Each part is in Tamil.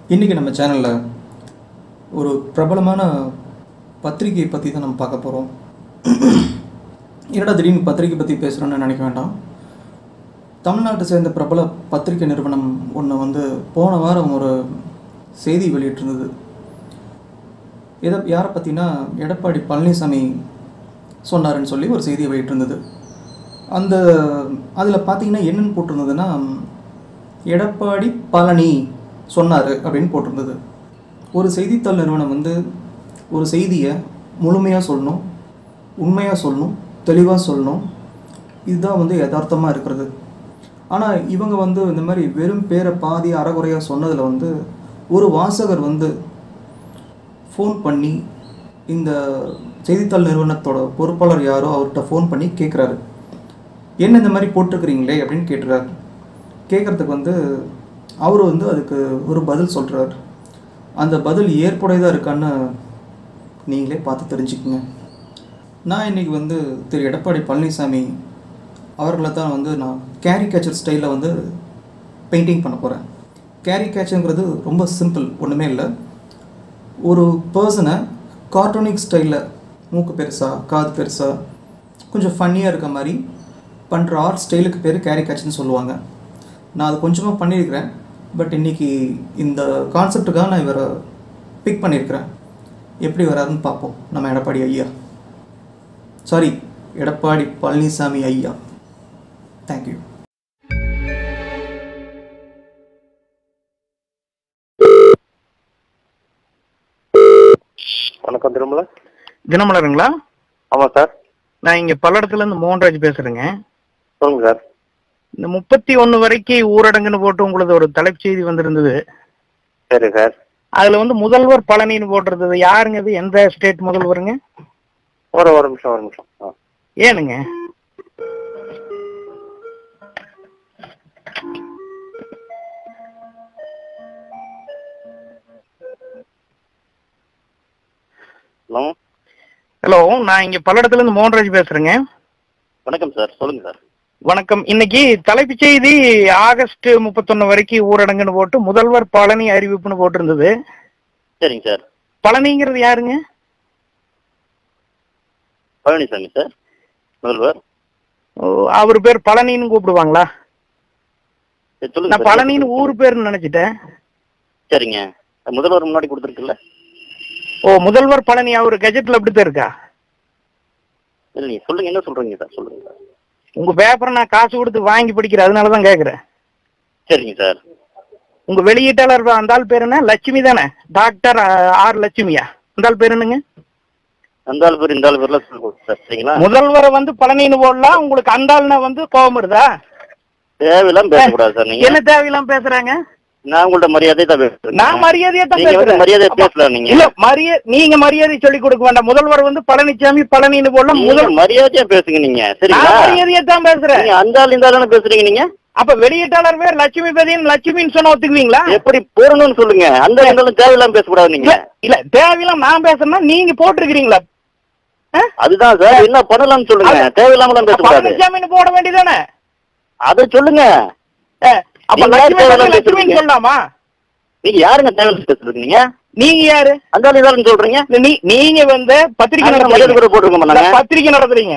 இன்றைக்கி நம்ம சேனலில் ஒரு பிரபலமான பத்திரிகையை பற்றி தான் நம்ம பார்க்க போகிறோம் என்னடா திடீர்னு பத்திரிகை பற்றி பேசுகிறோன்னு நினைக்க வேண்டாம் தமிழ்நாட்டை சேர்ந்த பிரபல பத்திரிகை நிறுவனம் ஒன்று வந்து போன வாரம் ஒரு செய்தி வெளியிட்டிருந்தது எதை யாரை பற்றினா எடப்பாடி பழனிசாமி சொன்னாருன்னு சொல்லி ஒரு செய்தியை வெளியிட்டிருந்தது அந்த அதில் பார்த்தீங்கன்னா என்னென்னு போட்டிருந்ததுன்னா எடப்பாடி பழனி சொன்னார் அப்படின்னு போட்டிருந்தது ஒரு செய்தித்தாள் நிறுவனம் வந்து ஒரு செய்தியை முழுமையாக சொல்லணும் உண்மையாக சொல்லணும் தெளிவாக சொல்லணும் இதுதான் வந்து யதார்த்தமாக இருக்கிறது ஆனால் இவங்க வந்து இந்த மாதிரி வெறும் பேரை பாதி அறகுறையாக சொன்னதில் வந்து ஒரு வாசகர் வந்து ஃபோன் பண்ணி இந்த செய்தித்தாள் நிறுவனத்தோட பொறுப்பாளர் யாரோ அவர்கிட்ட ஃபோன் பண்ணி கேட்குறாரு என்ன இந்த மாதிரி போட்டிருக்கிறீங்களே அப்படின்னு கேட்டுறாரு கேட்குறதுக்கு வந்து அவர் வந்து அதுக்கு ஒரு பதில் சொல்கிறார் அந்த பதில் ஏற்புடையதாக இருக்கான்னு நீங்களே பார்த்து தெரிஞ்சுக்குங்க நான் இன்றைக்கி வந்து திரு எடப்பாடி பழனிசாமி அவர்களை தான் வந்து நான் கேரிகேச்சர் ஸ்டைலில் வந்து பெயிண்டிங் பண்ண போகிறேன் கேரிகேச்சருங்கிறது ரொம்ப சிம்பிள் ஒன்றுமே இல்லை ஒரு பர்சனை கார்ட்டூனிக் ஸ்டைலில் மூக்கு பெருசா காது பெருசா கொஞ்சம் ஃபன்னியாக இருக்க மாதிரி பண்ணுற ஆர்ட் ஸ்டைலுக்கு பேர் கேரிகேச்சர்னு சொல்லுவாங்க நான் அது கொஞ்சமாக பண்ணியிருக்கிறேன் பட் இன்றைக்கி இந்த கான்செப்டுக்காக நான் இவரை பிக் பண்ணியிருக்கிறேன் எப்படி வராதுன்னு பார்ப்போம் நம்ம எடப்பாடி ஐயா சாரி எடப்பாடி பழனிசாமி ஐயா தேங்க்யூ வணக்கம் திருமலை தினமலருங்களா ஆமாம் சார் நான் இங்க பல்லடத்துல இருந்து மோகன்ராஜ் பேசுறேங்க சொல்லுங்க சார் இந்த முப்பத்தி ஒன்னு வரைக்கும் ஊரடங்குன்னு போட்டு உங்களது ஒரு தலைப்பு செய்தி வந்திருந்தது சரி சார் அதுல வந்து முதல்வர் பழனின்னு போட்டிருந்தது யாருங்க இது எந்த ஸ்டேட் முதல்வருங்க ஒரு ஒரு நிமிஷம் ஒரு நிமிஷம் ஆ ஏனுங்க ஹலோ ஹலோ நான் இங்க பல்லடத்துல இருந்து மோகன்ராஜ் பேசுறேங்க வணக்கம் சார் சொல்லுங்க சார் வணக்கம் இன்னைக்கு தலைப்பு செய்தி ஆகஸ்ட் முப்பத்தொன்னு வரைக்கும் ஊரடங்குன்னு போட்டு முதல்வர் பழனி அறிவிப்புன்னு போட்டிருந்தது சரிங்க சார் பழனிங்கிறது யாருங்க பழனிசாமி சார் முதல்வர் ஓ, அவர் பேர் பழனின்னு கூப்பிடுவாங்களா சரி, சொல்லுங்க நான் சார். பழனின்னு ஊர் பேர்னு நினைச்சிட்டேன் சரிங்க முதல்வர் முன்னாடி கொடுத்துருக்குல்ல ஓ முதல்வர் பழனி அவர் கெஜெட்ல அப்படித்தான் இருக்கா இல்லை நீங்கள் சொல்லுங்க என்ன சொல்றீங்க சார் சொல்லுங்க சார் உங்க பேப்பரை நான் காசு கொடுத்து வாங்கி படிக்கிறேன் அதனால தான் கேட்குறேன் சரிங்க சார் உங்க வெளியீட்டாளர் அந்த ஆள் பேர் என்ன லட்சுமி தானே டாக்டர் அஹ், ஆர் லட்சுமியா அந்த ஆள் பேர் என்னங்க அந்த ஆள் பேர் இந்த ஆள் பேர்லாம் சொல்லுங்க சார் சரிங்களா முதல்வரை வந்து பழனின்னு போடலாம் உங்களுக்கு அந்த ஆள்னா வந்து கோபம் வருதா தேவையில்லாம பேசக்கூடாது சார் நீங்க என்ன தேவையில்லாம பேசுறாங்க நான் உங்கள்ட்ட மரியாதை தான் பேசுறேன் நான் மரியாதையா தான் நீங்க வந்து பேசுறேன் மரியாதை அப்ப- பேசலாம் நீங்க இல்ல மரியாதை நீங்க மரியாதை சொல்லி கொடுக்க வேண்டாம் முதல்வர் வந்து பழனிசாமி பழனின்னு போடலாம் நீங்க முதல் மரியாதையா பேசுங்க நீங்க சரிங்களா நான் மரியாதையா தான் பேசுறேன் நீங்க அந்த ஆள் இந்த ஆள் பேசுறீங்க நீங்க அப்ப வெளியீட்டாளர் பேர் லட்சுமி பதின்னு லட்சுமின்னு சொன்னா ஒத்துக்குவீங்களா எப்படி போறணும்னு சொல்லுங்க அந்த இருந்தாலும் தேவையில்லாம பேசக்கூடாது நீங்க இல்ல இல்ல தேவையில்லாம நான் பேசுறேன்னா நீங்க போட்டிருக்கிறீங்களா ஆ? அதுதான் சார் என்ன பண்ணலாம்னு சொல்லுங்க அது- தேவையில்லாமலாம் பேசக்கூடாது பழனிசாமின்னு போட வேண்டியதானே அதை சொல்லுங்க ஏ, அப்ப நீங்க லட்சுமி தேவையில்லாம பதில் லட்சுமின்னு பேசுறீங்க. சொல்லலாமா நீங்க யாருங்க தேவையில்லாம பேசுறீங்க நீங்க நீங்க யாரு அந்த ஆள் இதாலும் சொல்றீங்க இல்ல, நீ நீங்க வந்து பத்திரிக்கை அந்த மரியாதை கூட நடத்துறீங்க போட்டுருக்கோமா இல்ல, நாங்க பத்திரிக்கை நடத்துறீங்க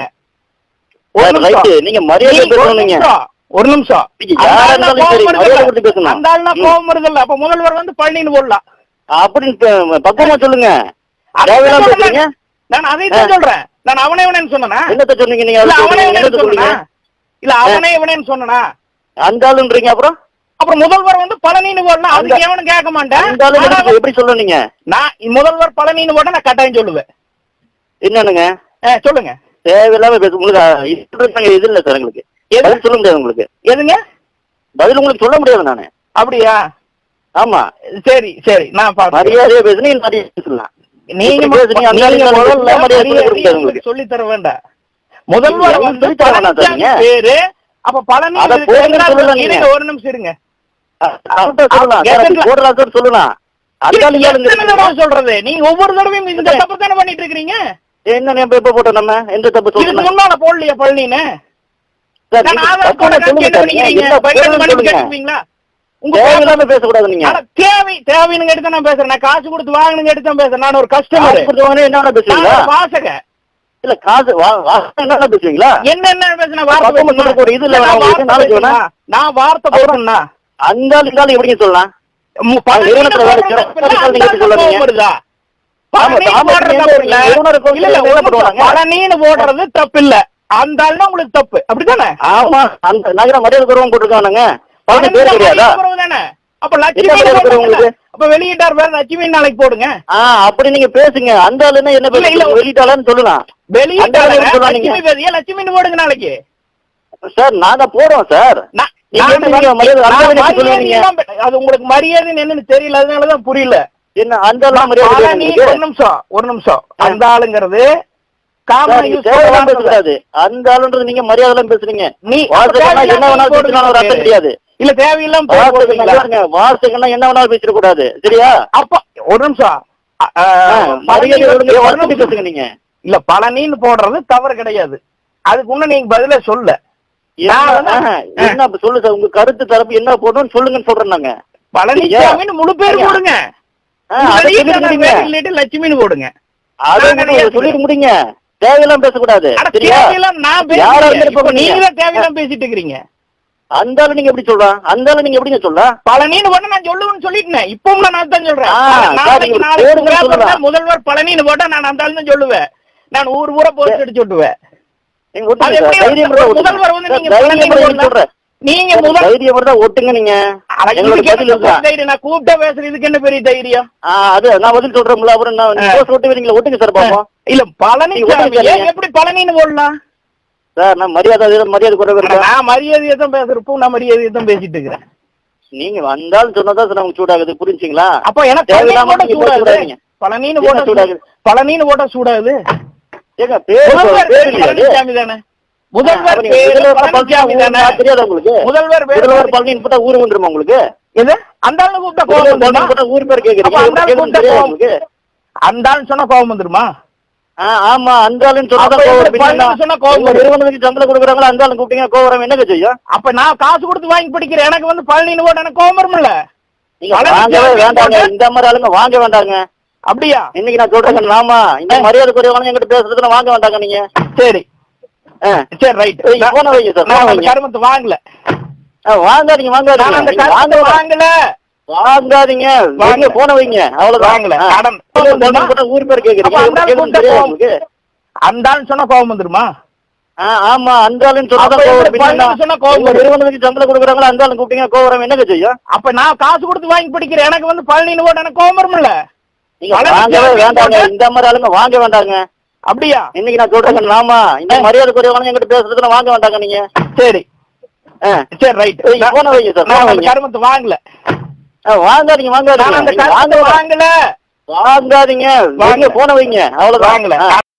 ஒரு சார், நிமிஷம். ரைட்டு. நீங்க மரியாதை நீங்க ஒரு பேசணுங்க. நிமிஷம், ஒரு நிமிஷம் நீங்க அந்த யாரா ஆள்னா இருந்தாலும் கோபம் சரி, வருதுல்ல? மரியாதை கொடுத்து பேசணும். அந்த ஆள்னா ம். கோபம் வருதுல்ல அப்ப முதல்வர் வந்து பழனின்னு போடலாம் அப்படின்னு ப- பக்குவமா சொல்லுங்க அதைத்தான் தேவையில்லாம சொல்றேன். பேசுறீங்க நான் அதைத்தான் ஆ. சொல்றேன் நான் அவனே இவனேன்னு சொன்னனா என்னத்த சொன்னீங்க நீங்க இல்ல அதுக்கு அவனே என்னத்த இவனேன்னு சொன்னீங்க சொன்னனா இல்ல அவனே இவனேன்னு சொன்னனா அந்த ஆளுன்றீங்க அப்புறம் அப்புறம் முதல்வர் வந்து பழனின்னு போடலாம் அதுக்கு அந்த- எவனும் கேட்க மாட்டேன் அந்த ஆளு ஆனா எப்படி- எப்படி சொல்ல நீங்க நான் முதல்வர் பழனின்னு போட்டா நான் கட்டாயம் சொல்லுவேன் என்னனுங்க ஆ, சொல்லுங்க தேவையில்லாம பேச உங்களுக்கு அஹ், இது சொல்றதுக்கு இது இல்ல சார் எங்களுக்கு எது? பதில் சொல்ல முடியாது உங்களுக்கு எதுங்க பதில் உங்களுக்கு சொல்ல முடியாது நானு அப்படியா ஆமா சரி சரி நான் பாக்குறேன் மரியாதையா பேசுனீங்க மரியாதை பேசலாம் நீங்க இப்படி பேசுறீங்க, அந்த ஆளு நீங்க இந்த ஆளு முதல்ல மரியாதை மரியாதை கொடுக்க முடியாது உங்களுக்கு. சொல்லி தர வேண்டாம் முதல்வர் நீங்க வந்து சொல்லி தர வேண்டாம் சார் பழனிசாமி நீங்க. பேரு அப்ப பழனி அத இதுக்கு போடுங்க என்ன சொல்லலாம் இருங்க, நீங்க. ஒரு நிமிஷம் இருங்க அவர்கிட்ட சொல்லலாம் சார், அப்படி போடுறா சார் சொல்லலாம் அந்த ஆளு இங்க எத்தனை தடவை இருந்து சொல்றது நீங்க ஒவ்வொரு தடவையும் இந்த தப்பு தானே பண்ணிட்டு இருக்கீங்க என்ன எப்ப எப்ப போட்டோம் நம்ம எந்த தப்பு இதுக்கு சொல்லணும் முன்னால போடலையா பழனின்னு சார், நான் நீங்க ஆதார் தப்பான கார்டு சொல்லுங்க கேட்டு சார், பண்ணிக்கிறீங்க என்ன பையன் பேருன்னு மன்னிப்பு சொல்லுங்க. கேட்டுப்பீங்களா உங்க தேவையில்லாம பேசக்கூடாது நீங்க ஆனா தேவை தேவைன்னு கேட்டு தான் நான் பேசுறேன் நான் காசு கொடுத்து வாங்கணும் கேட்டு தான் பேசுறேன் நான் ஒரு கஸ்டமர் காசு கொடுத்தவங்க என்ன வேணா பேசுவீங்களா வாசக இல்ல காசு வா- வா- என்ன வேணா பேசுவீங்களா என்ன என்ன பேசுன வார்த்தை பக்கம் பேசுனா? சொல்றதுக்கு ஒரு இது இல்ல, நான் உங்களுக்கு வார்த்தை நாளைக்கு பேசுனா? நான் வார்த்தை போடுறேன்னா அந்த ஆள் இந்த ஆள் எப்படிங்க சொல்லலாம் நிறுவனத்துல வேலை செய்யற ஆட்கள் நீங்க எப்படி சொல்லுவீங்க? ஆமா, தாமரை நீங்க நிறுவனருக்கு இல்ல இல்ல என்ன ஒரு பண்ணுவாங்க? நிமிஷம். பழனின்னு போடுறது தப்பு இல்ல அந்த ஆள்னா உங்களுக்கு தப்பு அப்படித்தானே ஆமா அந்த நகர மரியாதை குறவம் போட்டிருக்கானுங்க பழனி பேர் கிடையாதா தானே அப்ப என்ன லட்சுமி பேர் இருக்கு உங்களுக்கு? அப்ப வெளியிட்டார் பேர் லட்சுமி நாளைக்கு போடுங்க ஆ அப்படி நீங்க பேசுங்க அந்த ஆளு என்ன என்ன இல்ல, இல்ல. பேசுங்க வெளியிட்டாளன்னு சொல்லலாம் வெளியிட்டார் அந்த ஆளு சொல்லலாம் நீங்க. லட்சுமி பேர் லட்சுமின்னு போடுங்க நாளைக்கு சார் நாங்க போறோம் சார் நான்- நீங்க நான் எப்படி நீங்க மரியாதை- அந்த நான் ஆளு எப்படி மரியாதை சொல்லுவீங்க? இல்லாம பே- அது உங்களுக்கு மரியாதை என்னன்னு தெரியல அதனாலதான் புரியல என்ன அந்த ஆளு மரியாதை பழனி உங்களுக்கு? ஒரு நிமிஷம் ஒரு நிமிஷம் அந்த ஆளுங்கிறது சார், காமன் நீங்க யூஸ் தேவையெல்லாம் பேசக்கூடாது அந்த ஆளுன்றது நீங்க மரியாதை எல்லாம் பேசுறீங்க நீ வார்த்தைகள்னா என்ன வேணாலும் பேசினாலும் ஒரு அர்த்தம் கிடையாது இல்ல தேவையில்லாம பேர் வார்த்தைகள் போடுறீங்களா? பாருங்க, வார்த்தைகள்னா என்ன வேணாலும் பேசிட கூடாது சரியா அப்ப ஒரு நிமிஷம் அ, அ, ஆ, மரியாதை பழனி ஒழுங்கு ஒரு வார்த்தை நிமிஷம். பேசுங்க நீங்க இல்ல பழனின்னு போடுறது தவறு கிடையாது அதுக்கு முன்ன நீங்க பதில சொல்ல என்ன நான் வந்து- ஆஹா, என்ன அப்ப சொல்லு சார் உங்க கருத்து தரப்பு என்ன போடணும்னு சொல்லுங்கன்னு சொல்றேன் நாங்க பழனிசாமின்னு முழு பேர் ஐயா. போடுங்க ஆ, உங்க அதை வீட்டுல சொல்லிட்டு நான் முடிங்க. பேர் இல்லாட்டி லட்சுமின்னு போடுங்க அதை நான் மட்டும் கிடையாது. சொல்லிட்டு முடிங்க தேவையெல்லாம் பேசக்கூடாது அட, சரியா தேவையில்லாம நான் யாரா பேசுறேன் இருந்தாலும் இப்ப இப்ப நீங்க நீங்க- தான் தேவையில்லாம பேசிட்டு இருக்கிறீங்க அந்த ஆளு நீங்க எப்படி சொல்றா அந்த ஆளு நீங்க எப்படிங்க சொல்ல பழனின்னு போட்டா நான் சொல்லுவேன்னு சொல்லிட்டேன் இப்பவும் நான் தான் சொல்றேன் ஆ, நாளைக்கு சரி, ஒரு நாளைக்கு பேருன்னு பேப்பர்ல சொல்லலாம். முதல்வர் பழனின்னு போட்டா நான் அந்த ஆள் தான் சொல்லுவேன் நான் ஊர் ஊரா போஸ்ட் அடிச்சு விட்டுவேன் நீங்க அது ஒட்டுங்க எப்படி சார் தைரியம் இருந்தா ஒரு ஒட்டுங்க. முதல்வர் வந்து சார், நீங்க தைரியம் பழனின்னு இருந்தா போடலாம். சொல்றேன் நீங்க சார், முதல் தைரியம் இருந்தா ஒட்டுங்க நீங்க அட, எங்களோட இதுக்கு பதில் என்ன இதுதான். தைரியம் நான் கூப்பிட்டா பேசுறது இதுக்கு என்ன பெரிய தைரியம் ஆ, அது நான் பதில் சொல்றேன்ல அப்புறம் நான் ஆ. போஸ்ட் ஒட்டு வரீங்களா ஒட்டுங்க சார் பாப்போம் இல்ல நீங்க பழனிசாமி ஒட்டுங்க ஏன் சார். எப்படி பழனின்னு போடலாம் சார் நான் மரியாதை அது மரியாதை குறைவு அட, இருக்கா நான் மரியாதையை தான் பேசுறப்போ நான் மரியாதையை தான் பேசிட்டு இருக்கிறேன் நீங்க வந்தாலும் சொன்னதா சார் நமக்கு சூடாகுது புரிஞ்சுங்களா அப்போ எனக்கு பழனின்னு தேவையில்லாம போட்டா நீங்க சூடாது பேசக்கூடாதீங்க. பழனின்னு என்ன போட்டா சூடாகுது? சூடாது பழனின்னு போட்டா சூடாது ஏங்க பேர் முதல்வர் பேர் பேர் இல்லையா அது? பழனிசாமி தானே முதல்வர் அப்ப நீங்க பேர் முதல்வர் பழனிசாமி பழனி தானே ஊர் தெரியாதா உங்களுக்கு முதல்வர் பேர் முதல்வர் பழனின்னு போட்டா ஊர் வந்துருமா உங்களுக்கு இது அந்த ஆளு கூப்பிட்டா கோபம் முதல்வர் வந்துருமா பழனின்னு போட்டா ஊர் பேர் கேக்குறீங்க அப்ப அந்த ஆளு உங்களுக்கு கூப்பிட்டா தெரியாதா கோபம் உங்களுக்கு அந்த ஆள் சொன்னா கோபம் வந்துருமா ஆ, ஆமா அந்த ஆளுன்னு சொன்னா அப்ப கோவம் எப்படி வரும். பழனின்னு சொன்னா கோவம் உங்க வரும். நிறுவனத்துக்கு சம்பளம் கொடுக்குறாங்களா அந்த ஆளு கூப்பிட்டீங்க கோவரம் என்னங்க செய்யும் அப்ப நான் காசு கொடுத்து வாங்கி படிக்கிறேன் எனக்கு வந்து பழனின்னு போட்டா எனக்கு கோபம் வரும்ல நீங்க பழனிசாமி வாங்கவே வேண்டாங்க போட்டா- இந்த மாதிரி ஆளுங்க வாங்க வேண்டாங்க அப்படியா இன்னைக்கு நான் சொல்றேங்க ஆமா இந்த மரியாதை குறைவான எங்கிட்ட பேசுறதுக்கு வாங்க வேண்டாங்க நீங்க சரி ஆ. சரி ரைட் ஏய், போன வைங்க சார், போன நான் அந்த வைங்க. கருமத்தை வாங்கல ஆ, வாங்காதீங்க வாங்காதீங்க நான் அந்த நீங்க கருமத்தை வாங்க வாங்கல வாங்காதீங்க வாங்க. வாங்க போன வைங்க அவ்வளவுதான் வாங்கல. ஆ. கடன். முதல்வர் போட்டா ஊர் பேர் கேக்குறீங்க அப்ப அந்த ஆள் கேக்குறது கூப்பிட்டா தெரியாதா கோவம் உங்களுக்கு அந்த ஆள் சொன்னா கோபம் வந்துருமா ஆ, ஆமா அந்த ஆளுன்னு சொன்னா அப்ப கோவம் எப்படி வரும். பின்ன பழனின்னு சொன்னா கோவம் உங்க வரும். நிறுவனத்துக்கு சம்பளம் கொடுக்குறாங்களா அந்த ஆளு கூப்பிட்டீங்க கோவரம் என்னங்க செய்யும் அப்ப நான் காசு கொடுத்து வாங்கி படிக்கிறேன் எனக்கு வந்து பழனின்னு போட்டா எனக்கு கோபம் வரும்ல நீங்க பழனிசாமி வாங்கவே வேண்டாங்க போட்டா- இந்த மாதிரி ஆளுங்க வாங்க வேண்டாங்க அப்படியா இன்னைக்கு நான் சொல்றேங்க ஆமா இந்த மரியாதை குறைவான எங்கிட்ட பேசுறதுக்கு வாங்க வேண்டாங்க நீங்க சரி ஆ. சரி ரைட் ஏய், போன வைங்க சார், நான் போன அந்த வைங்க. கருமத்தை வாங்கல ஆ, வாங்காதீங்க நான் அந்த வாங்காதீங்க நீங்க கருமத்தை வாங்க வாங்கல வாங்காதீங்க வாங்க. வாங்க போன வைங்க அவ்வளவுதான் வாங்கல ஆ.